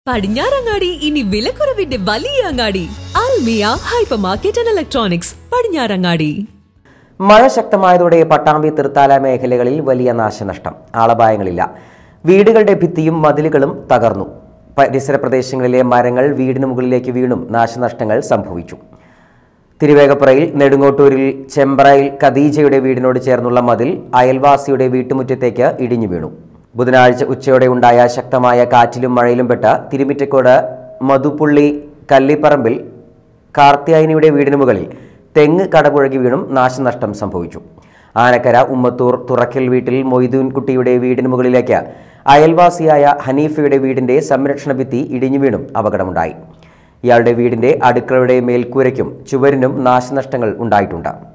പടിഞ്ഞാറങ്ങാടി ഇനി വിലക്കുറവിന്റെ വലിയ അങ്ങാടി Almiya hyper market and electronics Padinjarangadi മഴ ശക്തമായതോടെ പട്ടാമ്പി തൃത്താല മേഖലകളിൽ വലിയ നാശനഷ്ടം ആളപായങ്ങളില്ല വീടുകളുടെ ഭിത്തിയും മതിലുകളും തകർന്നു പരിസര പ്രദേശങ്ങളിലെ മരങ്ങൾ വീടിന് മുകളിലേക്ക് വീണും നാശനഷ്ടങ്ങൾ സംഭവിച്ചു തിരുവേഗപ്പുറയിൽ നെടുങ്ങോട്ടൂരിൽ ചെമ്പ്രയിൽ ഖദീജയുടെ വീടിനോട് ചേർന്നുള്ള മതിൽ അയൽവാസിയുടെ വീട്ടുമുറ്റത്തേക്ക് ഇടിഞ്ഞു വീണു ബുധനാഴ്ച ഉച്ചയോടെ ഉണ്ടായ ശക്തമായ കാറ്റിലും മഴയിലും പെട്ട തിരുമിറ്റക്കോട് മധുപുള്ളി കല്ലിപ്പറമ്പിൽ കാർത്തിയായനിയുടെ വീടിന് മുകളിൽ തെങ്ങ് കടപുഴകി വീണും നാശനഷ്ടം സംഭവിച്ചു ആനക്കര ഉമ്മത്തൂർ തുറക്കൽ വീട്ടിൽ മൊയ്തൂൻ കുട്ടിയുടെ വീടിന് മുകളിലേക്ക് അയൽവാസിയായ ഹനീഫയുടെ വീടിന്റെ സംരക്ഷണ ഭിത്തി ഇടിഞ്ഞു വീണും അപകടമുണ്ടായി ഇയാളുടെ വീടിന്റെ അടുക്കളയുടെ മേൽക്കൂരയ്ക്കും ചുവരിനും നാശനഷ്ടങ്ങൾ ഉണ്ടായിട്ടുണ്ട്